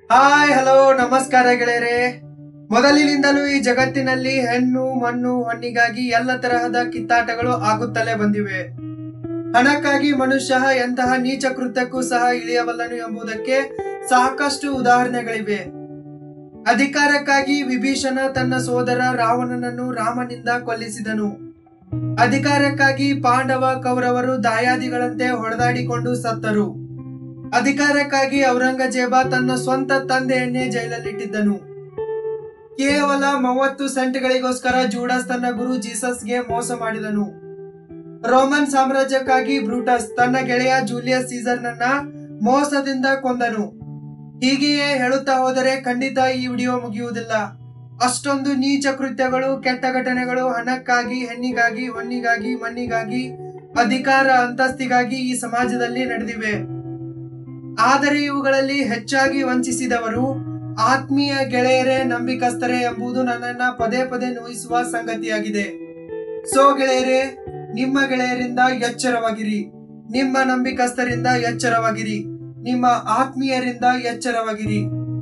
hi hello ನಮಸ್ಕಾರ ಗೆಳೆಯರೆ ಮೊದಲಿನಿಂದಲೂ ಈ ಜಗತ್ತಿನಲ್ಲಿ ಹೆಣ್ಣು ಮಣ್ಣು ಹೊನ್ನಿಗಾಗಿ ಎಲ್ಲ ತರಹದ ಕಿತ್ತಾಟಗಳು ಆಗುತ್ತಲೇ ಬಂದಿವೆ ಹಣಕ್ಕಾಗಿ ಮನುಷ್ಯ ಎಂತಹ ನೀಚ ಕೃತ್ಯಕ್ಕೂ ಸಹ ಇಳಿಯಬಲ್ಲನು ಎಂಬುದಕ್ಕೆ ಸಾಕಷ್ಟು ಉದಾಹರಣೆಗಳಿವೆ ಅಧಿಕಾರಕ್ಕಾಗಿ ವಿಭೀಷಣ ತನ್ನ ಸೋದರ ರಾವಣನನ್ನು ರಾಮನಿಂದ ಕೊಲ್ಲಿಸಿದನು ಅಧಿಕಾರಕ್ಕಾಗಿ ಪಾಂಡವ ಕೌರವರು ದಾಯಾದಿಗಳಂತೆ ಹೊಡೆದಾಡಿಕೊಂಡು ಸತ್ತರು ಅಧಿಕಾರಕ್ಕಾಗಿ ಔರಂಗಜೇಬ ತನ್ನ ಸ್ವಂತ ತಂದೆಯನ್ನೇ ಜೈಲಲ್ಲಿಟ್ಟಿದ್ದನು ಕೇವಲ ಮೂವತ್ತು ಸೆಂಟ್ಗಳಿಗೋಸ್ಕರ ಜೂಡಾಸ್ ತನ್ನ ಗುರು ಜೀಸಸ್ಗೆ ಮೋಸ ಮಾಡಿದನು ರೋಮನ್ ಸಾಮ್ರಾಜ್ಯಕ್ಕಾಗಿ ಬ್ರೂಟಸ್ ತನ್ನ ಗೆಳೆಯ ಜೂಲಿಯಸ್ ಸೀಸರ್ನನ್ನ ಮೋಸದಿಂದ ಕೊಂದನು ಹೀಗೆಯೇ ಹೇಳುತ್ತಾ ಹೋದರೆ ಖಂಡಿತ ಈ ವಿಡಿಯೋ ಮುಗಿಯುವುದಿಲ್ಲ ಅಷ್ಟೊಂದು ನೀಚ ಕೃತ್ಯಗಳು ಕೆಟ್ಟ ಘಟನೆಗಳು ಹಣಕ್ಕಾಗಿ ಹೆಣ್ಣಿಗಾಗಿ ಹೊನ್ನಿಗಾಗಿ ಮಣ್ಣಿಗಾಗಿ ಅಧಿಕಾರ ಅಂತಸ್ತಿಗಾಗಿ ಈ ಸಮಾಜದಲ್ಲಿ ನಡೆದಿವೆ ಆದರೆ ಇವುಗಳಲ್ಲಿ ಹೆಚ್ಚಾಗಿ ವಂಚಿಸಿದವರು ಆತ್ಮೀಯ ಗೆಳೆಯರೇ ನಂಬಿಕಸ್ತರೇ ಎಂಬುದು ನನ್ನನ್ನ ಪದೇ ಪದೇ ನೋಯಿಸುವ ಸಂಗತಿಯಾಗಿದೆ ಸೊ ಗೆಳೆಯರೇ ನಿಮ್ಮ ಗೆಳೆಯರಿಂದ ಎಚ್ಚರವಾಗಿರಿ ನಿಮ್ಮ ನಂಬಿಕಸ್ತರಿಂದ ಎಚ್ಚರವಾಗಿರಿ ನಿಮ್ಮ ಆತ್ಮೀಯರಿಂದ ಎಚ್ಚರವಾಗಿರಿ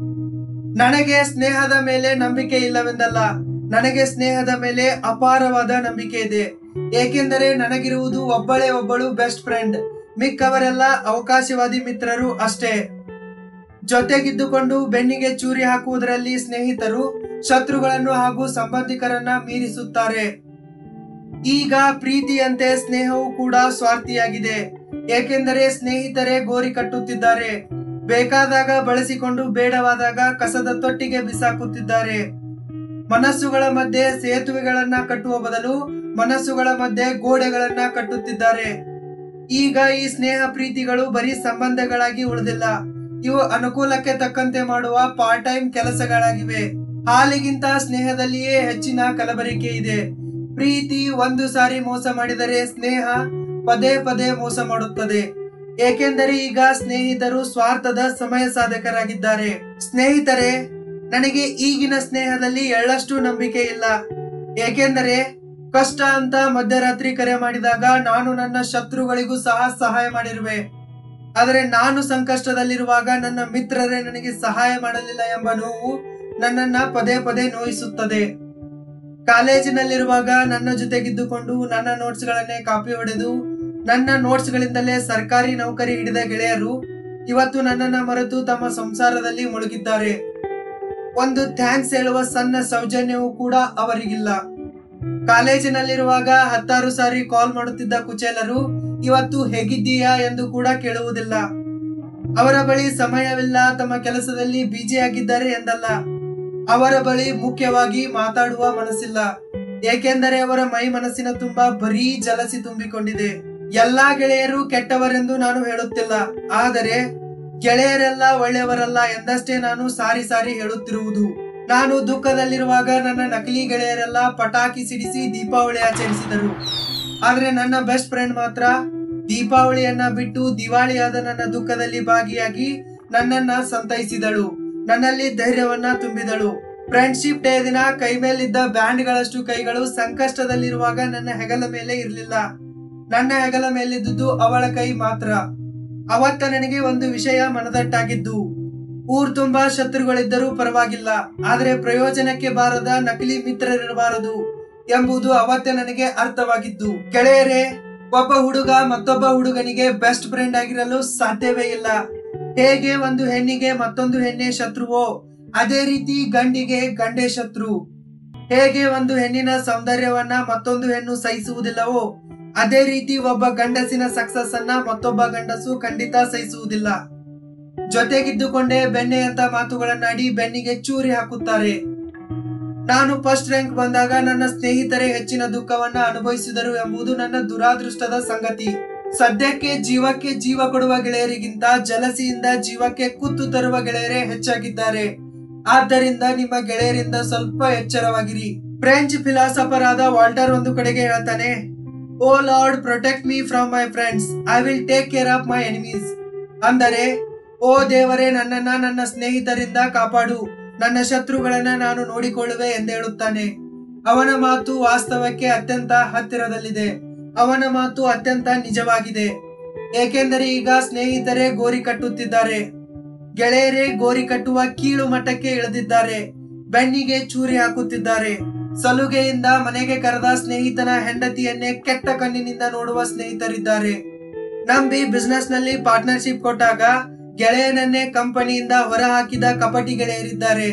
ನನಗೆ ಸ್ನೇಹದ ಮೇಲೆ ನಂಬಿಕೆ ಇಲ್ಲವೆಂದಲ್ಲ ನನಗೆ ಸ್ನೇಹದ ಮೇಲೆ ಅಪಾರವಾದ ನಂಬಿಕೆ ಇದೆ ಏಕೆಂದರೆ ನನಗಿರುವುದು ಒಬ್ಬಳೇ ಒಬ್ಬಳು ಬೆಸ್ಟ್ ಫ್ರೆಂಡ್ ಮಿಕ್ಕವರೆಲ್ಲ ಅವಕಾಶವಾದಿ ಮಿತ್ರರು ಅಷ್ಟೇ ಜೊತೆಗಿದ್ದುಕೊಂಡು ಬೆನ್ನಿಗೆ ಚೂರಿ ಹಾಕುವುದರಲ್ಲಿ ಸ್ನೇಹಿತರು ಶತ್ರುಗಳನ್ನು ಹಾಗೂ ಸಂಬಂಧಿಕರನ್ನ ಮೀರಿಸುತ್ತಾರೆ ಈಗ ಪ್ರೀತಿಯಂತೆ ಸ್ನೇಹವು ಕೂಡ ಸ್ವಾರ್ಥಿಯಾಗಿದೆ ಏಕೆಂದರೆ ಸ್ನೇಹಿತರೇ ಗೋರಿ ಕಟ್ಟುತ್ತಿದ್ದಾರೆ ಬೇಕಾದಾಗ ಬಳಸಿಕೊಂಡು ಬೇಡವಾದಾಗ ಕಸದ ತೊಟ್ಟಿಗೆ ಬಿಸಾಕುತ್ತಿದ್ದಾರೆ ಮನಸ್ಸುಗಳ ಮಧ್ಯೆ ಸೇತುವೆಗಳನ್ನ ಕಟ್ಟುವ ಬದಲು ಮನಸ್ಸುಗಳ ಮಧ್ಯೆ ಗೋಡೆಗಳನ್ನ ಕಟ್ಟುತ್ತಿದ್ದಾರೆ ಈಗ ಈ ಸ್ನೇಹ ಪ್ರೀತಿಗಳು ಬರೀ ಸಂಬಂಧಗಳಾಗಿ ಉಳಿದಿಲ್ಲ ಇವು ಅನುಕೂಲಕ್ಕೆ ತಕ್ಕಂತೆ ಮಾಡುವ ಪಾರ್ಟ್ ಟೈಮ್ ಕೆಲಸಗಳಾಗಿವೆ ಹಾಲಿಗಿಂತ ಸ್ನೇಹದಲ್ಲಿಯೇ ಹೆಚ್ಚಿನ ಕಲಬರಿಕೆ ಇದೆ ಪ್ರೀತಿ ಒಂದು ಸಾರಿ ಮೋಸ ಮಾಡಿದರೆ ಸ್ನೇಹ ಪದೇ ಪದೇ ಮೋಸ ಮಾಡುತ್ತದೆ ಏಕೆಂದರೆ ಈಗ ಸ್ನೇಹಿತರು ಸ್ವಾರ್ಥದ ಸಮಯ ಸಾಧಕರಾಗಿದ್ದಾರೆ ಸ್ನೇಹಿತರೆ ನನಗೆ ಈಗಿನ ಸ್ನೇಹದಲ್ಲಿ ಎಳ್ಳಷ್ಟು ನಂಬಿಕೆ ಇಲ್ಲ ಏಕೆಂದರೆ ಕಷ್ಟ ಅಂತ ಮಧ್ಯರಾತ್ರಿ ಕರೆ ಮಾಡಿದಾಗ ನಾನು ನನ್ನ ಶತ್ರುಗಳಿಗೂ ಸಹ ಸಹಾಯ ಮಾಡಿರುವೆ ಆದರೆ ನಾನು ಸಂಕಷ್ಟದಲ್ಲಿರುವಾಗ ನನ್ನ ಮಿತ್ರರೇ ನನಗೆ ಸಹಾಯ ಮಾಡಲಿಲ್ಲ ಎಂಬ ನೋವು ನನ್ನನ್ನ ಪದೇ ಪದೇ ನೋಯಿಸುತ್ತದೆ ಕಾಲೇಜಿನಲ್ಲಿರುವಾಗ ನನ್ನ ಜೊತೆಗಿದ್ದುಕೊಂಡು ನನ್ನ ನೋಟ್ಸ್ಗಳನ್ನೇ ಕಾಪಿ ಹೊಡೆದು ನನ್ನ ನೋಟ್ಸ್ಗಳಿಂದಲೇ ಸರ್ಕಾರಿ ನೌಕರಿ ಹಿಡಿದ ಗೆಳೆಯರು ಇವತ್ತು ನನ್ನನ್ನ ಮರೆತು ತಮ್ಮ ಸಂಸಾರದಲ್ಲಿ ಮುಳುಗಿದ್ದಾರೆ ಒಂದು ಥ್ಯಾಂಕ್ಸ್ ಹೇಳುವ ಸಣ್ಣ ಸೌಜನ್ಯವೂ ಕೂಡ ಅವರಿಗಿಲ್ಲ ಕಾಲೇಜಿನಲ್ಲಿರುವಾಗ ಹತ್ತಾರು ಸಾರಿ ಕಾಲ್ ಮಾಡುತ್ತಿದ್ದ ಕುಚೇಲರು ಇವತ್ತು ಹೇಗಿದ್ದೀಯಾ ಎಂದು ಕೂಡ ಕೇಳುವುದಿಲ್ಲ ಅವರ ಬಳಿ ಸಮಯವಿಲ್ಲ ತಮ್ಮ ಕೆಲಸದಲ್ಲಿ ಬ್ಯುಸಿ ಆಗಿದ್ದಾರೆ ಎಂದಲ್ಲ ಅವರ ಬಳಿ ಮುಖ್ಯವಾಗಿ ಮಾತಾಡುವ ಮನಸ್ಸಿಲ್ಲ ಏಕೆಂದರೆ ಅವರ ಮೈ ಮನಸ್ಸಿನ ತುಂಬಾ ಬರೀ ಜಲಸಿ ತುಂಬಿಕೊಂಡಿದೆ ಎಲ್ಲಾ ಗೆಳೆಯರು ಕೆಟ್ಟವರೆಂದು ನಾನು ಹೇಳುತ್ತಿಲ್ಲ ಆದರೆ ಗೆಳೆಯರೆಲ್ಲ ಒಳ್ಳೆಯವರಲ್ಲ ಎಂದಷ್ಟೇ ನಾನು ಸಾರಿ ಸಾರಿ ಹೇಳುತ್ತಿರುವುದು ನಾನು ದುಃಖದಲ್ಲಿರುವಾಗ ನನ್ನ ನಕಲಿ ಗೆಳೆಯರೆಲ್ಲ ಪಟಾಕಿ ಸಿಡಿಸಿ ದೀಪಾವಳಿ ಆಚರಿಸಿದರು ಆದ್ರೆ ನನ್ನ ಬೆಸ್ಟ್ ಫ್ರೆಂಡ್ ಮಾತ್ರ ದೀಪಾವಳಿಯನ್ನ ಬಿಟ್ಟು ದಿವಾಳಿಯಾದ ನನ್ನ ದುಃಖದಲ್ಲಿ ಭಾಗಿಯಾಗಿ ನನ್ನನ್ನ ಸಂತೈಸಿದಳು ನನ್ನಲ್ಲಿ ಧೈರ್ಯವನ್ನ ತುಂಬಿದಳು ಫ್ರೆಂಡ್ಶಿಪ್ ಡೇ ದಿನ ಕೈ ಮೇಲಿದ್ದ ಬ್ಯಾಂಡ್ಗಳಷ್ಟು ಕೈಗಳು ಸಂಕಷ್ಟದಲ್ಲಿರುವಾಗ ನನ್ನ ಹೆಗಲ ಮೇಲೆ ಇರಲಿಲ್ಲ ನನ್ನ ಹೆಗಲ ಮೇಲಿದ್ದುದು ಅವಳ ಕೈ ಮಾತ್ರ ಅವತ್ತ ನನಗೆ ಒಂದು ವಿಷಯ ಮನದಟ್ಟಾಗಿದ್ದು ಊರ್ ತುಂಬಾ ಶತ್ರುಗಳಿದ್ದರೂ ಪರವಾಗಿಲ್ಲ ಆದ್ರೆ ಪ್ರಯೋಜನಕ್ಕೆ ಬಾರದ ನಕಲಿ ಮಿತ್ರರಿರಬಾರದು ಎಂಬುದು ಅವತ್ತೇ ನನಗೆ ಅರ್ಥವಾಗಿದ್ದು ಗೆಳೆಯರೇ ಒಬ್ಬ ಹುಡುಗ ಮತ್ತೊಬ್ಬ ಹುಡುಗನಿಗೆ ಬೆಸ್ಟ್ ಫ್ರೆಂಡ್ ಆಗಿರಲು ಸಾಧ್ಯವೇ ಇಲ್ಲ ಹೇಗೆ ಒಂದು ಹೆಣ್ಣಿಗೆ ಮತ್ತೊಂದು ಹೆಣ್ಣೆ ಶತ್ರುವೋ ಅದೇ ರೀತಿ ಗಂಡಿಗೆ ಗಂಡೆ ಶತ್ರು ಹೇಗೆ ಒಂದು ಹೆಣ್ಣಿನ ಸೌಂದರ್ಯವನ್ನ ಮತ್ತೊಂದು ಹೆಣ್ಣು ಸಹಿಸುವುದಿಲ್ಲವೋ ಅದೇ ರೀತಿ ಒಬ್ಬ ಗಂಡಸಿನ ಸಕ್ಸಸ್ ಅನ್ನ ಮತ್ತೊಬ್ಬ ಗಂಡಸು ಖಂಡಿತ ಸಹಿಸುವುದಿಲ್ಲ ಜೊತೆಗಿದ್ದುಕೊಂಡೇ ಬೆಣ್ಣೆ ಅಂತ ಮಾತುಗಳನ್ನಾಡಿ ಬೆನ್ನಿಗೆ ಚೂರಿ ಹಾಕುತ್ತಾರೆ ನಾನು ಫಸ್ಟ್ ರ್ಯಾಂಕ್ ಬಂದಾಗ ನನ್ನ ಸ್ನೇಹಿತರೇ ಹೆಚ್ಚಿನ ದುಃಖವನ್ನ ಅನುಭವಿಸಿದರು ಎಂಬುದು ನನ್ನ ದುರಾದೃಷ್ಟದ ಸಂಗತಿ ಸದ್ಯಕ್ಕೆ ಜೀವಕ್ಕೆ ಜೀವ ಕೊಡುವ ಗೆಳೆಯರಿಗಿಂತ ಜಲಸಿಯಿಂದ ಜೀವಕ್ಕೆ ಕುತ್ತು ತರುವ ಗೆಳೆಯರೇ ಹೆಚ್ಚಾಗಿದ್ದಾರೆ ಆದ್ದರಿಂದ ನಿಮ್ಮ ಗೆಳೆಯರಿಂದ ಸ್ವಲ್ಪ ಎಚ್ಚರವಾಗಿರಿ ಫ್ರೆಂಚ್ ಫಿಲಾಸಫರ್ ಆದ ವಾಲ್ಟರ್ ಒಂದು ಕಡೆಗೆ ಹೇಳ್ತಾನೆ O Lord protect me from my friends I will take care of my enemies ಅಂದರೆ ಓ ದೇವರೇ ನನ್ನನ್ನ ನನ್ನ ಸ್ನೇಹಿತರಿಂದ ಕಾಪಾಡು ನನ್ನ ಶತ್ರುಗಳನ್ನ ನಾನು ನೋಡಿಕೊಳ್ಳುವೆ ಎಂದೇಳುತ್ತಾನೆ ಅವನ ಮಾತು ವಾಸ್ತವಕ್ಕೆ ಅತ್ಯಂತ ಹತ್ತಿರದಲ್ಲಿದೆ ಅವನ ಮಾತು ಅತ್ಯಂತ ನಿಜವಾಗಿದೆ ಏಕೆಂದರೆ ಈಗ ಸ್ನೇಹಿತರೇ ಗೋರಿ ಕಟ್ಟುತ್ತಿದ್ದಾರೆ ಗೆಳೆಯರೇ ಗೋರಿ ಕಟ್ಟುವ ಕೀಳು ಮಟ್ಟಕ್ಕೆ ಇಳಿದಿದ್ದಾರೆ ಬೆನ್ನಿಗೆ ಚೂರಿ ಹಾಕುತ್ತಿದ್ದಾರೆ ಸಲುಗೆಯಿಂದ ಮನೆಗೆ ಕರೆದ ಸ್ನೇಹಿತನ ಹೆಂಡತಿಯನ್ನೇ ಕೆಟ್ಟ ಕಣ್ಣಿನಿಂದ ನೋಡುವ ಸ್ನೇಹಿತರಿದ್ದಾರೆ ನಂಬಿ ಬಿಸ್ನೆಸ್ ನಲ್ಲಿ ಪಾರ್ಟ್ನರ್ಶಿಪ್ ಕೊಟ್ಟಾಗ ಗೆಳೆಯನನ್ನೇ ಕಂಪನಿಯಿಂದ ಹೊರಹಾಕಿದ ಕಪಟಿ ಗೆಳೆಯರಿದ್ದಾರೆ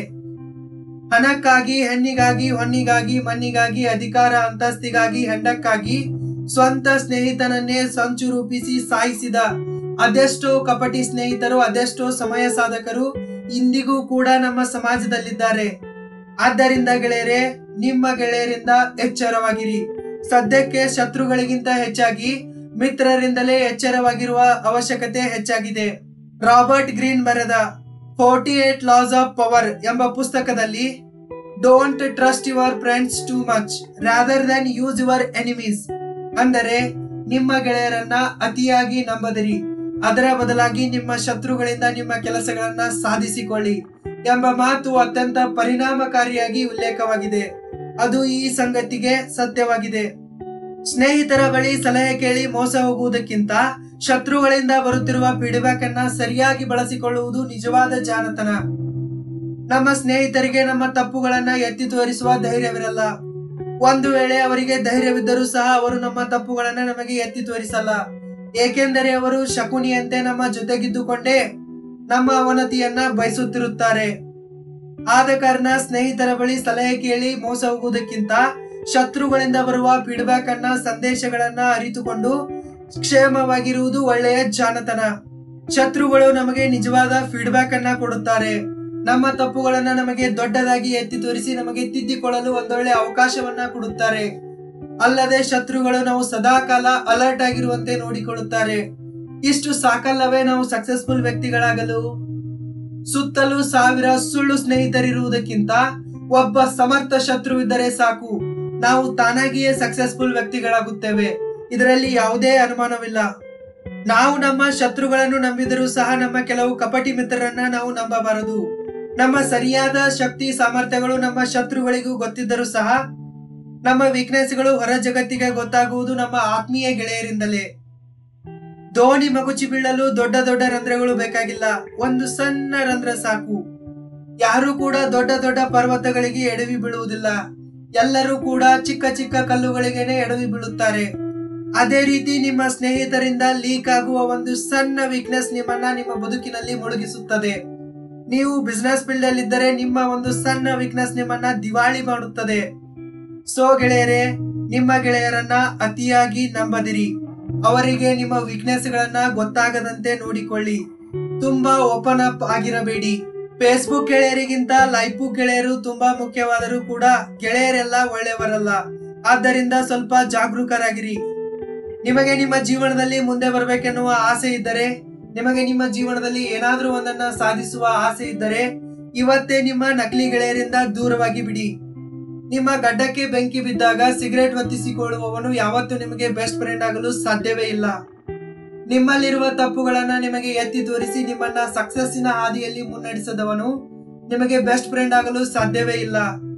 ಹಣಕ್ಕಾಗಿ ಹೆಣ್ಣಿಗಾಗಿ ಹೊನ್ನಿಗಾಗಿ ಮಣ್ಣಿಗಾಗಿ ಅಧಿಕಾರ ಅಂತಸ್ತಿಗಾಗಿ ಹೆಂಡಕ್ಕಾಗಿ ಸ್ವಂತ ಸ್ನೇಹಿತನನ್ನೇ ಸಂಚು ರೂಪಿಸಿ ಸಾಯಿಸಿದ ಅದೆಷ್ಟೋ ಕಪಟಿ ಸ್ನೇಹಿತರು ಅದೆಷ್ಟೋ ಸಮಯ ಸಾಧಕರು ಇಂದಿಗೂ ಕೂಡ ನಮ್ಮ ಸಮಾಜದಲ್ಲಿದ್ದಾರೆ ಆದ್ದರಿಂದ ಗೆಳೆಯರೇ ನಿಮ್ಮ ಗೆಳೆಯರಿಂದ ಎಚ್ಚರವಾಗಿರಿ ಸದ್ಯಕ್ಕೆ ಶತ್ರುಗಳಿಗಿಂತ ಹೆಚ್ಚಾಗಿ ಮಿತ್ರರಿಂದಲೇ ಎಚ್ಚರವಾಗಿರುವ ಅವಶ್ಯಕತೆ ಹೆಚ್ಚಾಗಿದೆ ರಾಬರ್ಟ್ ಗ್ರೀನ್ ಬರೆದ forty eight laws of power ಎಂಬ ಪುಸ್ತಕದಲ್ಲಿ don't trust your friends too much rather than use your enemies ಅಂದರೆ ನಿಮ್ಮ ಗೆಳೆಯರನ್ನ ಅತಿಯಾಗಿ ನಂಬದಿರಿ ಅದರ ಬದಲಾಗಿ ನಿಮ್ಮ ಶತ್ರುಗಳಿಂದ ನಿಮ್ಮ ಕೆಲಸಗಳನ್ನ ಸಾಧಿಸಿಕೊಳ್ಳಿ ಎಂಬ ಮಾತು ಅತ್ಯಂತ ಪರಿಣಾಮಕಾರಿಯಾಗಿ ಉಲ್ಲೇಖವಾಗಿದೆ ಅದು ಈ ಸಂಗತಿಗೆ ಸತ್ಯವಾಗಿದೆ ಸ್ನೇಹಿತರ ಬಳಿ ಸಲಹೆ ಕೇಳಿ ಮೋಸ ಹೋಗುವುದಕ್ಕಿಂತ ಶತ್ರುಗಳಿಂದ ಬರುತ್ತಿರುವ ಫೀಡ್ಬ್ಯಾಕ್ ಅನ್ನ ಸರಿಯಾಗಿ ಬಳಸಿಕೊಳ್ಳುವುದು ನಿಜವಾದ ಜಾಣತನ ನಮ್ಮ ಸ್ನೇಹಿತರಿಗೆ ನಮ್ಮ ತಪ್ಪುಗಳನ್ನ ಎತ್ತಿ ತೋರಿಸುವ ಧೈರ್ಯವಿರಲ್ಲ ಒಂದು ವೇಳೆ ಅವರಿಗೆ ಧೈರ್ಯವಿದ್ದರೂ ಸಹ ಅವರು ನಮ್ಮ ತಪ್ಪುಗಳನ್ನ ನಮಗೆ ಎತ್ತಿ ತೋರಿಸಲ್ಲ ಏಕೆಂದರೆ ಅವರು ಶಕುನಿಯಂತೆ ನಮ್ಮ ಜೊತೆಗಿದ್ದುಕೊಂಡೇ ನಮ್ಮ ಅವನತಿಯನ್ನ ಬಯಸುತ್ತಿರುತ್ತಾರೆ ಆದ ಕಾರಣ ಸ್ನೇಹಿತರ ಬಳಿ ಸಲಹೆ ಕೇಳಿ ಮೋಸ ಹೋಗುವುದಕ್ಕಿಂತ ಶತ್ರುಗಳಿಂದ ಬರುವ ಫೀಡ್ಬ್ಯಾಕ್ ಅನ್ನ ಸಂದೇಶಗಳನ್ನ ಅರಿತುಕೊಂಡು ಕ್ಷೇಮವಾಗಿರುವುದು ಒಳ್ಳೆಯ ಜಾಣತನ ಶತ್ರುಗಳು ನಮಗೆ ನಿಜವಾದ ಫೀಡ್ಬ್ಯಾಕ್ ಅನ್ನ ಕೊಡುತ್ತಾರೆ ನಮ್ಮ ತಪ್ಪುಗಳನ್ನ ನಮಗೆ ದೊಡ್ಡದಾಗಿ ಎತ್ತಿ ತೋರಿಸಿ ನಮಗೆ ತಿದ್ದಿಕೊಳ್ಳಲು ಒಂದೊಳ್ಳೆ ಅವಕಾಶವನ್ನ ಕೊಡುತ್ತಾರೆ ಅಲ್ಲದೆ ಶತ್ರುಗಳು ನಾವು ಸದಾ ಕಾಲ ಅಲರ್ಟ್ ಆಗಿರುವಂತೆ ನೋಡಿಕೊಳ್ಳುತ್ತಾರೆ ಇಷ್ಟು ಸಾಕಲ್ಲವೇ ನಾವು ಸಕ್ಸಸ್ಫುಲ್ ವ್ಯಕ್ತಿಗಳಾಗಲು ಸುತ್ತಲೂ ಸಾವಿರ ಸುಳ್ಳು ಸ್ನೇಹಿತರಿರುವುದಕ್ಕಿಂತ ಒಬ್ಬ ಸಮರ್ಥ ಶತ್ರು ಇದ್ದರೆ ಸಾಕು ನಾವು ತಾನಾಗಿಯೇ ಸಕ್ಸಸ್ಫುಲ್ ವ್ಯಕ್ತಿಗಳಾಗುತ್ತೇವೆ ಇದರಲ್ಲಿ ಯಾವುದೇ ಅನುಮಾನವಿಲ್ಲ ನಾವು ನಮ್ಮ ಶತ್ರುಗಳನ್ನು ನಂಬಿದರೂ ಸಹ ನಮ್ಮ ಕೆಲವು ಕಪಟಿ ಮಿತ್ರರನ್ನ ನಾವು ನಂಬಬಾರದು ನಮ್ಮ ಸರಿಯಾದ ಶಕ್ತಿ ಸಾಮರ್ಥ್ಯಗಳು ನಮ್ಮ ಶತ್ರುಗಳಿಗೂ ಗೊತ್ತಿದ್ದರೂ ಸಹ ನಮ್ಮ ವೀಕ್ನೆಸ್ಗಳು ಹೊರ ಜಗತ್ತಿಗೆ ಗೊತ್ತಾಗುವುದು ನಮ್ಮ ಆತ್ಮೀಯ ಗೆಳೆಯರಿಂದಲೇ ದೋಣಿ ಮಗುಚಿ ಬೀಳಲು ದೊಡ್ಡ ದೊಡ್ಡ ರಂಧ್ರಗಳು ಬೇಕಾಗಿಲ್ಲ ಒಂದು ಸಣ್ಣ ರಂಧ್ರ ಸಾಕು ಯಾರು ಕೂಡ ದೊಡ್ಡ ದೊಡ್ಡ ಪರ್ವತಗಳಿಗೆ ಎಡವಿ ಬೀಳುವುದಿಲ್ಲ ಎಲ್ಲರೂ ಕೂಡ ಚಿಕ್ಕ ಚಿಕ್ಕ ಕಲ್ಲುಗಳಿಗೇನೆ ಎಡವಿ ಬೀಳುತ್ತಾರೆ ಅದೇ ರೀತಿ ನಿಮ್ಮ ಸ್ನೇಹಿತರಿಂದ ಲೀಕ್ ಆಗುವ ಒಂದು ಸಣ್ಣ ವೀಕ್ನೆಸ್ ನಿಮ್ಮನ್ನ ನಿಮ್ಮ ಬದುಕಿನಲ್ಲಿ ಮುಳುಗಿಸುತ್ತದೆ ನೀವು ಬಿಸ್ನೆಸ್ ಫೀಲ್ಡ್ ಅಲ್ಲಿ ಇದ್ದರೆ ನಿಮ್ಮ ಒಂದು ಸಣ್ಣ ವೀಕ್ನೆಸ್ ನಿಮ್ಮನ್ನ ದಿವಾಳಿ ಮಾಡುತ್ತದೆ ಸೊ ಗೆಳೆಯರೇ ನಿಮ್ಮ ಗೆಳೆಯರನ್ನ ಅತಿಯಾಗಿ ನಂಬದಿರಿ ಅವರಿಗೆ ನಿಮ್ಮ ವೀಕ್ನೆಸ್ ಗಳನ್ನ ಗೊತ್ತಾಗದಂತೆ ನೋಡಿಕೊಳ್ಳಿ ತುಂಬಾ ಓಪನ್ ಅಪ್ ಆಗಿರಬೇಡಿ ಫೇಸ್ಬುಕ್ ಗೆಳೆಯರಿಗಿಂತ ಲೈಫ್ ಗೆಳೆಯರು ತುಂಬಾ ಮುಖ್ಯವಾದರೂ ಕೂಡ ಗೆಳೆಯರೆಲ್ಲ ಒಳ್ಳೆಯವರಲ್ಲ ಆದ್ದರಿಂದ ಸ್ವಲ್ಪ ಜಾಗರೂಕರಾಗಿರಿ ನಿಮಗೆ ನಿಮ್ಮ ಜೀವನದಲ್ಲಿ ಮುಂದೆ ಬರಬೇಕೆನ್ನುವ ಆಸೆ ಇದ್ದರೆ ನಿಮಗೆ ನಿಮ್ಮ ಜೀವನದಲ್ಲಿ ಏನಾದರೂ ಒಂದನ್ನ ಸಾಧಿಸುವ ಆಸೆ ಇದ್ದರೆ ಇವತ್ತೇ ನಿಮ್ಮ ನಕಲಿ ಗೆಳೆಯರಿಂದ ದೂರವಾಗಿ ಬಿಡಿ ನಿಮ್ಮ ಗಡ್ಡಕ್ಕೆ ಬೆಂಕಿ ಬಿದ್ದಾಗ ಸಿಗರೇಟ್ ಹೊತ್ತಿಸಿಕೊಳ್ಳುವವನು ಯಾವತ್ತೂ ನಿಮಗೆ ಬೆಸ್ಟ್ ಫ್ರೆಂಡ್ ಆಗಲು ಸಾಧ್ಯವೇ ಇಲ್ಲ ನಿಮ್ಮಲ್ಲಿರುವ ತಪ್ಪುಗಳನ್ನ ನಿಮಗೆ ಎತ್ತಿ ತೋರಿಸಿ ನಿಮ್ಮನ್ನ ಸಕ್ಸಸ್ಸಿನ ಹಾದಿಯಲ್ಲಿ ಮುನ್ನಡೆಸದವನು ನಿಮಗೆ ಬೆಸ್ಟ್ ಫ್ರೆಂಡ್ ಆಗಲು ಸಾಧ್ಯವೇ ಇಲ್ಲ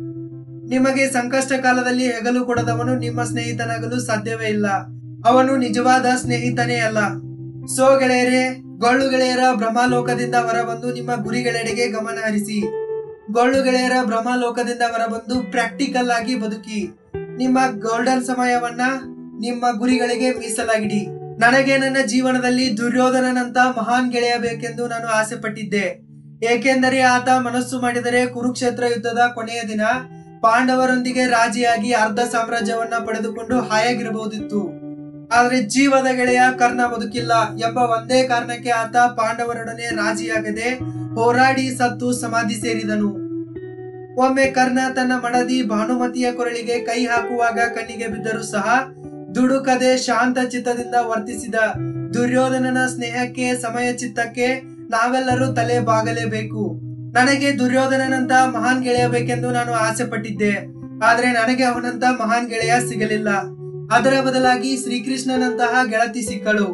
ನಿಮಗೆ ಸಂಕಷ್ಟ ಕಾಲದಲ್ಲಿ ಹೆಗಲು ಕೊಡದವನು ನಿಮ್ಮ ಸ್ನೇಹಿತನಾಗಲು ಸಾಧ್ಯವೇ ಇಲ್ಲ ಅವನು ನಿಜವಾದ ಸ್ನೇಹಿತನೇ ಅಲ್ಲ ಸೋ ಗೆಳೆಯರೇ ಗೊಳ್ಳು ಗೆಳೆಯರ ಭ್ರಮಾಲೋಕದಿಂದ ಹೊರಬಂದು ನಿಮ್ಮ ಗುರಿಗಳೆಡೆಗೆ ಗಮನ ಹರಿಸಿ ಗೊಳ್ಳು ಗೆಳೆಯರ ಭ್ರಮಾಲೋಕದಿಂದ ಹೊರಬಂದು ಪ್ರಾಕ್ಟಿಕಲ್ ಆಗಿ ಬದುಕಿ ನಿಮ್ಮ ಗೋಲ್ಡನ್ ಸಮಯವನ್ನ ನಿಮ್ಮ ಗುರಿಗಳಿಗೆ ಮೀಸಲಾಗಿಡಿ ನನಗೆ ನನ್ನ ಜೀವನದಲ್ಲಿ ದುರ್ಯೋಧನನಂತ ಮಹಾನ್ ಗೆಳೆಯ ಬೇಕೆಂದು ನಾನು ಆಸೆ ಪಟ್ಟಿದ್ದೆ ಏಕೆಂದರೆ ಆತ ಮನಸ್ಸು ಮಾಡಿದರೆ ಕುರುಕ್ಷೇತ್ರ ಯುದ್ಧದ ಕೊನೆಯ ದಿನ ಪಾಂಡವರೊಂದಿಗೆ ರಾಜಿಯಾಗಿ ಅರ್ಧ ಸಾಮ್ರಾಜ್ಯವನ್ನ ಪಡೆದುಕೊಂಡು ಹಾಯಾಗಿರಬಹುದಿತ್ತು ಆದ್ರೆ ಜೀವದ ಗೆಳೆಯ ಕರ್ಣ ಬದುಕಿಲ್ಲ ಎಂಬ ಒಂದೇ ಕಾರಣಕ್ಕೆ ಆತ ಪಾಂಡವರೊಡನೆ ರಾಜಿಯಾಗದೆ ಹೋರಾಡಿ ಸತ್ತು ಸಮಾಧಿ ಸೇರಿದನು ಒಮ್ಮೆ ಕರ್ಣ ತನ್ನ ಮಡದಿ ಭಾನುಮತಿಯ ಕೊರಳಿಗೆ ಕೈ ಹಾಕುವಾಗ ಕಣ್ಣಿಗೆ ಬಿದ್ದರೂ ಸಹ ದುಡುಕದೆ ಶಾಂತ ಚಿತ್ತದಿಂದ ವರ್ತಿಸಿದ ದುರ್ಯೋಧನನ ಸ್ನೇಹಕ್ಕೆ ಸಮಯ ಚಿತ್ತಕ್ಕೆ ನಾವೆಲ್ಲರೂ ತಲೆ ಬಾಗಲೇಬೇಕು ನನಗೆ ದುರ್ಯೋಧನನಂತ ಮಹಾನ್ ಗೆಳೆಯ ಬೇಕೆಂದು ನಾನು ಆಸೆ ಪಟ್ಟಿದ್ದೆ ಆದ್ರೆ ನನಗೆ ಅವನಂತ ಮಹಾನ್ ಗೆಳೆಯ ಸಿಗಲಿಲ್ಲ ಅದರ ಬದಲಾಗಿ ಶ್ರೀಕೃಷ್ಣನಂತಹ ಗೆಳತಿ ಸಿಕ್ಕಳು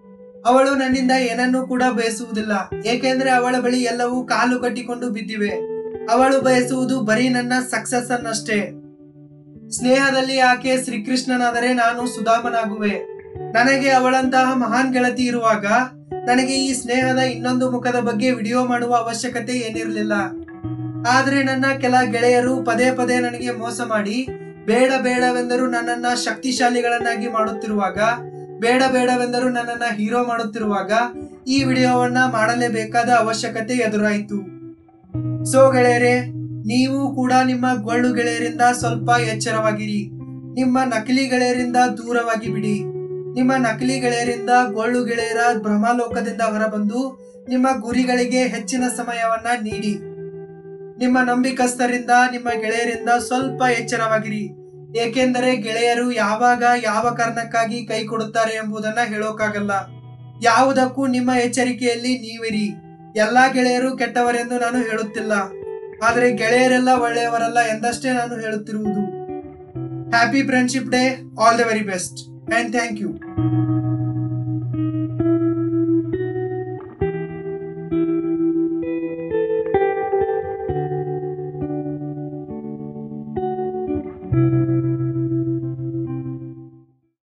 ಅವಳು ನನ್ನಿಂದ ಏನನ್ನೂ ಕೂಡ ಬಯಸುವುದಿಲ್ಲ ಏಕೆಂದ್ರೆ ಅವಳ ಬಳಿ ಎಲ್ಲವೂ ಕಾಲು ಕಟ್ಟಿಕೊಂಡು ಬಿದ್ದಿವೆ ಅವಳು ಬಯಸುವುದು ಬರೀ ನನ್ನ ಸಕ್ಸಸ್ ಅನ್ನಷ್ಟೇ ಸ್ನೇಹದಲ್ಲಿ ಆಕೆ ಶ್ರೀಕೃಷ್ಣನಾದರೆ ನಾನು ಸುಧಾಮನಾಗುವೆ ನನಗೆ ಅವಳಂತಹ ಮಹಾನ್ ಗೆಳತಿ ಇರುವಾಗ ನನಗೆ ಈ ಸ್ನೇಹದ ಇನ್ನೊಂದು ಮುಖದ ಬಗ್ಗೆ ವಿಡಿಯೋ ಮಾಡುವ ಅವಶ್ಯಕತೆ ಏನಿರಲಿಲ್ಲ ಆದ್ರೆ ನನ್ನ ಕೆಲ ಗೆಳೆಯರು ಪದೇ ಪದೇ ನನಗೆ ಮೋಸ ಮಾಡಿ ಬೇಡ ಬೇಡವೆಂದರೂ ನನ್ನನ್ನ ಶಕ್ತಿಶಾಲಿಗಳನ್ನಾಗಿ ಮಾಡುತ್ತಿರುವಾಗ ಬೇಡ ಬೇಡವೆಂದರೂ ನನ್ನನ್ನ ಹೀರೋ ಮಾಡುತ್ತಿರುವಾಗ ಈ ವಿಡಿಯೋವನ್ನ ಮಾಡಲೇಬೇಕಾದ ಅವಶ್ಯಕತೆ ಎದುರಾಯಿತು ಸೊ ಗೆಳೆಯರೇ ನೀವು ಕೂಡ ನಿಮ್ಮ ಗೊಳ್ಳು ಗೆಳೆಯರಿಂದ ಸ್ವಲ್ಪ ಎಚ್ಚರವಾಗಿರಿ ನಿಮ್ಮ ನಕಲಿ ಗೆಳೆಯರಿಂದ ದೂರವಾಗಿ ಬಿಡಿ ನಿಮ್ಮ ನಕಲಿ ಗೆಳೆಯರಿಂದ ಗೊಳ್ಳು ಗೆಳೆಯರ ಭ್ರಮಾಲೋಕದಿಂದ ಹೊರಬಂದು ನಿಮ್ಮ ಗುರಿಗಳಿಗೆ ಹೆಚ್ಚಿನ ಸಮಯವನ್ನ ನೀಡಿ ನಿಮ್ಮ ನಂಬಿಕಸ್ಥರಿಂದ ನಿಮ್ಮ ಗೆಳೆಯರಿಂದ ಸ್ವಲ್ಪ ಎಚ್ಚರವಾಗಿರಿ ಏಕೆಂದರೆ ಗೆಳೆಯರು ಯಾವಾಗ ಯಾವ ಕಾರಣಕ್ಕಾಗಿ ಕೈ ಕೊಡುತ್ತಾರೆ ಎಂಬುದನ್ನ ಹೇಳೋಕ್ಕಾಗಲ್ಲ ಯಾವುದಕ್ಕೂ ನಿಮ್ಮ ಎಚ್ಚರಿಕೆಯಲ್ಲಿ ನೀವಿರಿ ಎಲ್ಲಾ ಗೆಳೆಯರು ಕೆಟ್ಟವರೆಂದು ನಾನು ಹೇಳುತ್ತಿಲ್ಲ ಆದರೆ ಗೆಳೆಯರೆಲ್ಲ ಒಳ್ಳೆಯವರಲ್ಲ ಎಂದಷ್ಟೇ ನಾನು ಹೇಳುತ್ತಿರುವುದು happy friendship day all the very best and thank you